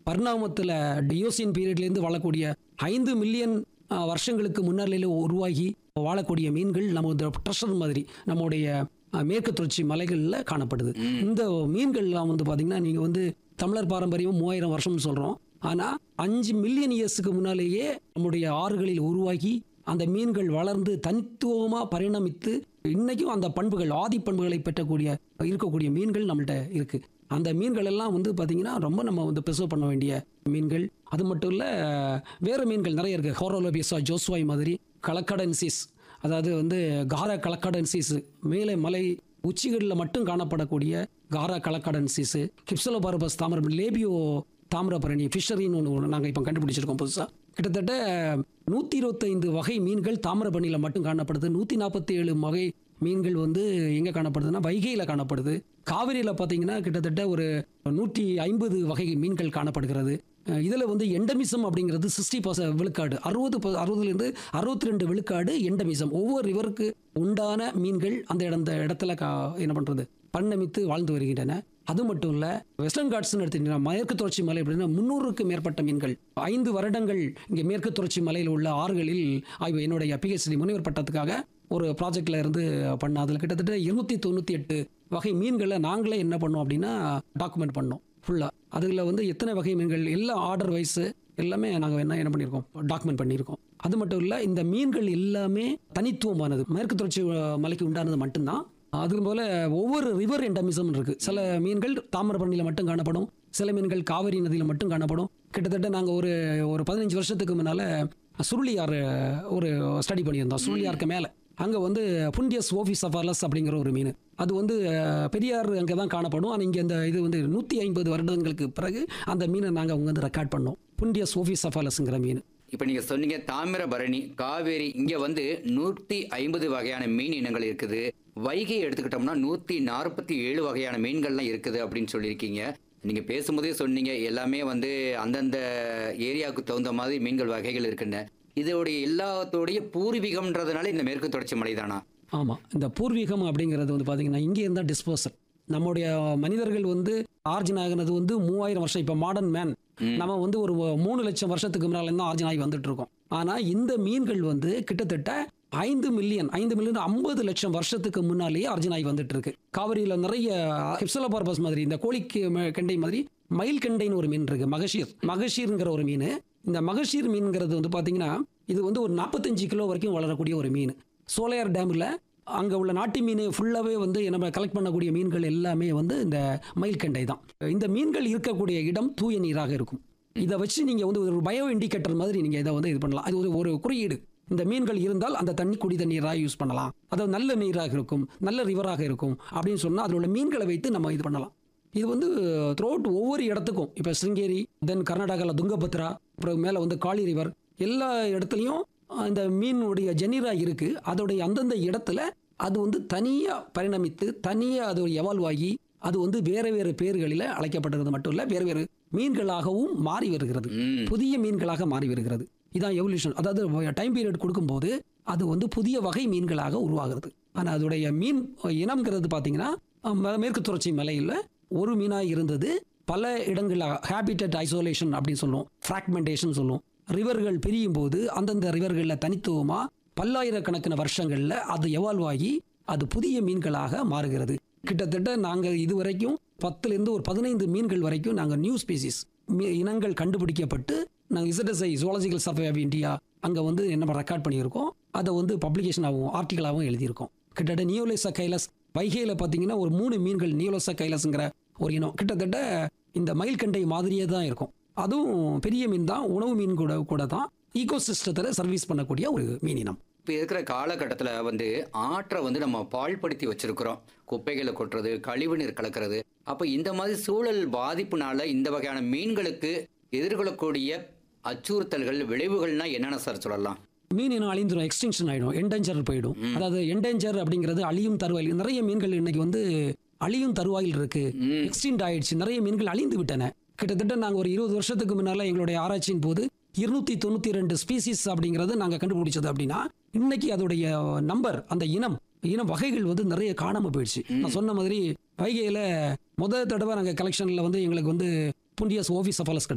பரிணாமத்தில் டியோசின் பீரியட்லேருந்து வாழக்கூடிய ஐந்து மில்லியன் வருஷங்களுக்கு முன்னாடில உருவாகி வாழக்கூடிய மீன்கள் நம்ம இந்த ட்ரெஷர் மாதிரி நம்முடைய அஹ், மேற்கு தொடர்ச்சி மலைகளில் காணப்படுது இந்த மீன்கள்லாம் வந்து பார்த்தீங்கன்னா நீங்கள் வந்து தமிழர் பாரம்பரியம் மூவாயிரம் வருஷம்னு சொல்கிறோம் ஆனால் அஞ்சு மில்லியன் இயர்ஸுக்கு முன்னாலேயே நம்முடைய ஆறுகளில் உருவாகி அந்த மீன்கள் வளர்ந்து தனித்துவமாக பரிணமித்து இன்னைக்கும் அந்த பண்புகள் ஆதி பண்புகளை பெற்றக்கூடிய இருக்கக்கூடிய மீன்கள் நம்மள்ட்ட இருக்கு அந்த மீன்கள் எல்லாம் வந்து பார்த்தீங்கன்னா ரொம்ப நம்ம வந்து ப்ரிசர்வ் பண்ண வேண்டிய மீன்கள் அது மட்டும் இல்லை வேறு மீன்கள் நிறைய இருக்கு ஹோரோலோபியஸா ஜோஸ்வாய் மாதிரி கலக்கடன்சிஸ் அதாவது வந்து காரா கலக்கடன்சிஸ் மேலே மலை உச்சிகளில் மட்டும் காணப்படக்கூடிய காரா கலக்கடன்சிஸ் கிப்சலோபாரபஸ் தாமிரம் லேபியோ தாமிரபரணி ஃபிஷரின்னு ஒன்று நாங்கள் இப்போ கண்டுபிடிச்சிருக்கோம் புதுசாக கிட்டத்தட்ட நூற்றி இருபத்தைந்து வகை மீன்கள் தாமிரபரணியில் மட்டும் காணப்படுது நூற்றி நாற்பத்தி ஏழு வகை மீன்கள் வந்து எங்கே காணப்படுதுன்னா வைகையில் காணப்படுது காவிரியில் பார்த்தீங்கன்னா கிட்டத்தட்ட ஒரு நூற்றி ஐம்பது வகை மீன்கள் காணப்படுகிறது இதில் வந்து எண்டமிசம் அப்படிங்கிறது சிக்ஸ்டி பர்சன்ட் விழுக்காடு அறுபது அறுபதுலேருந்து அறுபத்தி ரெண்டு விழுக்காடு எண்டமிசம் ஒவ்வொரு ரிவருக்கு உண்டான மீன்கள் அந்த இடம் அந்த இடத்துல கா என்ன பண்ணுறது பரிணமித்து வாழ்ந்து வருகின்றன அது மட்டும் இல்லை வெஸ்டர்ன் காட்ஸ்னு எடுத்துக்கிட்டீங்கன்னா மேற்கு தொடர்ச்சி மலை அப்படின்னா முந்நூறுக்கு மேற்பட்ட மீன்கள் ஐந்து வருடங்கள் இங்கே மேற்கு தொடர்ச்சி மலையில் உள்ள ஆறுகளில் ஆய்வு என்னுடைய பிஹெச்டி முனைவர் பட்டத்துக்காக ஒரு ப்ராஜெக்ட்ல இருந்து பண்ண அதில் கிட்டத்தட்ட இருநூத்தி தொண்ணூற்றி எட்டு வகை மீன்களை நாங்களே என்ன பண்ணோம் அப்படின்னா டாக்குமெண்ட் பண்ணோம் ஃபுல்லாக அதில் வந்து எத்தனை வகை மீன்கள் எல்லாம் ஆர்டர் வைஸ் எல்லாமே நாங்கள் என்ன என்ன பண்ணியிருக்கோம் டாக்குமெண்ட் பண்ணியிருக்கோம் அது மட்டும் இல்லை இந்த மீன்கள் எல்லாமே தனித்துவமானது மேற்கு தொடர்ச்சி அஹ், மலைக்கு உண்டானது மட்டும்தான் அது போல ஒவ்வொரு ரிவர் எண்டமிசம் இருக்கு சில மீன்கள் தாமிரபரணியில் மட்டும் காணப்படும் சில மீன்கள் காவிரி நதியில் மட்டும் காணப்படும் கிட்டத்தட்ட நாங்கள் ஒரு ஒரு பதினஞ்சு வருஷத்துக்கு முன்னால் சுருளியார் ஒரு ஸ்டடி பண்ணியிருந்தோம் சுருளியாருக்கு மேலே அங்கே வந்து புண்டியஸ் ஓஃபிஸ் அஃபார்லஸ் அப்படிங்கிற ஒரு மீன் அது வந்து அஹ், பெரியார் அங்கே தான் காணப்படும் ஆனால் இங்கே இந்த இது வந்து நூற்றி ஐம்பது வருடங்களுக்கு பிறகு அந்த மீனை நாங்கள் அவங்க வந்து ரெக்கார்ட் பண்ணோம் புண்டியஸ் ஓஃபிஸ் அஃபார்லஸ்ங்கிற மீன் இப்போ நீங்கள் சொன்னீங்க தாமிரபரணி காவேரி இங்கே வந்து நூற்றி ஐம்பது வகையான மீன் இனங்கள் இருக்குது வைகை எடுத்துக்கிட்டோம்னா நூற்றி நாற்பத்தி ஏழு வகையான மீன்கள்லாம் இருக்குது அப்படின்னு சொல்லியிருக்கீங்க நீங்கள் பேசும்போதே சொன்னீங்க எல்லாமே வந்து அந்தந்த ஏரியாவுக்கு தகுந்த மாதிரி மீன்கள் வகைகள் இருக்குன்னு இதோடைய எல்லாத்தோடைய பூர்வீகம்ன்றதுனால இந்த மேற்கு தொடர்ச்சி மலை தானா ஆமாம் இந்த பூர்வீகம் அப்படிங்கிறது வந்து பார்த்தீங்கன்னா இங்கே இருந்தால் டிஸ்போசல் நம்முடைய மனிதர்கள் வந்து ஆர்ஜின் ஆகினது வந்து மூவாயிரம் வருஷம் இப்போ மாடர்ன் மேன் நம்ம வந்து ஒரு மூணு லட்சம் வருஷத்துக்கு முன்னால தான் ஆர்ஜின் ஆகி வந்துட்டு இருக்கோம் ஆனால் இந்த மீன்கள் வந்து கிட்டத்தட்ட ஐந்து மில்லியன் ஐந்து மில்லியன் ஐம்பது லட்சம் வருஷத்துக்கு முன்னாலேயே ஆர்ஜின் ஆகி வந்துட்டு இருக்கு காவிரியில் நிறைய ஹிப்சலோபார்பஸ் மாதிரி இந்த கோழிக்கு ம- கெண்டை மாதிரி மயில் கெண்டைன்னு ஒரு மீன் இருக்கு மகஷீர் மகஷீர்ங்கிற ஒரு மீன் இந்த மகஷீர் மீன்ங்கிறது வந்து பார்த்தீங்கன்னா இது வந்து ஒரு நாற்பத்தஞ்சு கிலோ வரைக்கும் வளரக்கூடிய ஒரு மீன் சோலையார் டேமில் அங்கே உள்ள நாட்டு மீன் ஃபுல்லாகவே வந்து நம்ம கலெக்ட் பண்ணக்கூடிய மீன்கள் எல்லாமே வந்து இந்த மயில்கண்டை தான் இந்த மீன்கள் இருக்கக்கூடிய இடம் தூய நீராக இருக்கும் இதை வச்சு நீங்கள் வந்து ஒரு பயோ இண்டிகேட்டர் மாதிரி நீங்கள் இதை வந்து இது பண்ணலாம் அது ஒரு ஒரு குறியீடு இந்த மீன்கள் இருந்தால் அந்த தண்ணி குடி தண்ணீராக யூஸ் பண்ணலாம் அதாவது நல்ல நீராக இருக்கும் நல்ல ரிவராக இருக்கும் அப்படின்னு சொன்னால் அதில் உள்ள மீன்களை வைத்து நம்ம இது பண்ணலாம் இது வந்து த்ரோட் ஒவ்வொரு இடத்துக்கும் இப்போ சிருங்கேரி தென் கர்நாடகாவில் துங்கபத்ரா அப்புறம் மேலே வந்து காளி ரிவர் எல்லா இடத்துலையும் இந்த மீனுடைய ஜெனிரா இருக்கு அதோடைய அந்தந்த இடத்துல அது வந்து தனியாக பரிணமித்து தனியாக அது எவால்வ் ஆகி அது வந்து வேறு வேறு பேர்களில் அழைக்கப்பட்டது மட்டும் இல்லை வேறு வேறு மீன்களாகவும் மாறி வருகிறது ம். புதிய மீன்களாக மாறி வருகிறது இதான் எவல்யூஷன் அதாவது டைம் பீரியட் கொடுக்கும்போது அது வந்து புதிய வகை மீன்களாக உருவாகிறது ஆனால் அதோடைய மீன் இனம்ங்கிறது பார்த்தீங்கன்னா ம- மேற்கு தொடர்ச்சி மலையில் ஒரு மீனாக இருந்தது பல இடங்களில் ஹேபிட்டட் ஐசோலேஷன் அப்படின்னு சொல்லுவோம் ஃப்ராக்மெண்டேஷன் சொல்லுவோம் ரிவர்கள் பிரியும் போது அந்தந்த ரிவர்களில் தனித்துவமாக பல்லாயிரக்கணக்கான வருஷங்களில் அது எவால்வ் ஆகி அது புதிய மீன்களாக மாறுகிறது கிட்டத்தட்ட நாங்கள் இதுவரைக்கும் பத்துலேருந்து ஒரு பதினைந்து மீன்கள் வரைக்கும் நாங்கள் நியூ ஸ்பீசிஸ் இனங்கள் கண்டுபிடிக்கப்பட்டு நாங்கள் ZSI zoological survey of India அங்கே வந்து என்ன ரெக்கார்ட் பண்ணியிருக்கோம் அதை வந்து பப்ளிகேஷனாகவும் ஆர்டிகலாகவும் எழுதியிருக்கோம் கிட்டத்தட்ட நியோலேசா கைலஸ் வைகையில் பார்த்தீங்கன்னா ஒரு மூணு மீன்கள் நியோலேசா கைலஸ்ங்கிற ஒரு இனம் கிட்டத்தட்ட இந்த மயில்கண்டை மாதிரியே தான் இருக்கும் அதுவும் பெரிய மீன் தான் உணவு மீன் கூட கூட தான் ஈகோ சிஸ்டத்தில் சர்வீஸ் பண்ணக்கூடிய ஒரு மீன் இனம் இப்போ இருக்கிற காலகட்டத்தில் வந்து ஆற்றை வந்து நம்ம பாழ்படுத்தி வச்சிருக்கிறோம் குப்பைகளை கொட்டுறது கழிவுநீர் கலக்கிறது அப்போ இந்த மாதிரி சூழல் பாதிப்புனால இந்த வகையான மீன்களுக்கு எதிர்கொள்ளக்கூடிய அச்சுறுத்தல்கள் விளைவுகள்னா என்னென்ன சார் சொல்லலாம் மீன் இனம் அழிந்துடும் எக்ஸ்டிங்ஷன் ஆயிடும் என்டேஞ்சர் போயிடும் அதாவது என்டேஞ்சர் அப்படிங்கிறது அழியும் தருவாயில் நிறைய மீன்கள் இன்னைக்கு வந்து அழியும் தருவாயில் இருக்கு ம். எக்ஸ்டிண்ட் ஆயிடுச்சு நிறைய மீன்கள் அழிந்து விட்டன கிட்டத்தட்ட நாங்கள் ஒரு இருபது வருஷத்துக்கு முன்னால எங்களுடைய ஆராய்ச்சியின் போது இருநூத்தி தொண்ணூத்தி ரெண்டு ஸ்பீசிஸ் அப்படிங்கிறது நாங்க கண்டுபிடிச்சது அப்படின்னா இன்னைக்கு அதோடைய நம்பர் அந்த இனம் இனம் வகைகள் வந்து நிறைய காணாம போயிடுச்சு நான் சொன்ன மாதிரி வைகையில முத தடவை நாங்க கலெக்ஷன்ல வந்து எங்களுக்கு வந்து புண்டியஸ் ஓஃபிஸ் ஆஃப்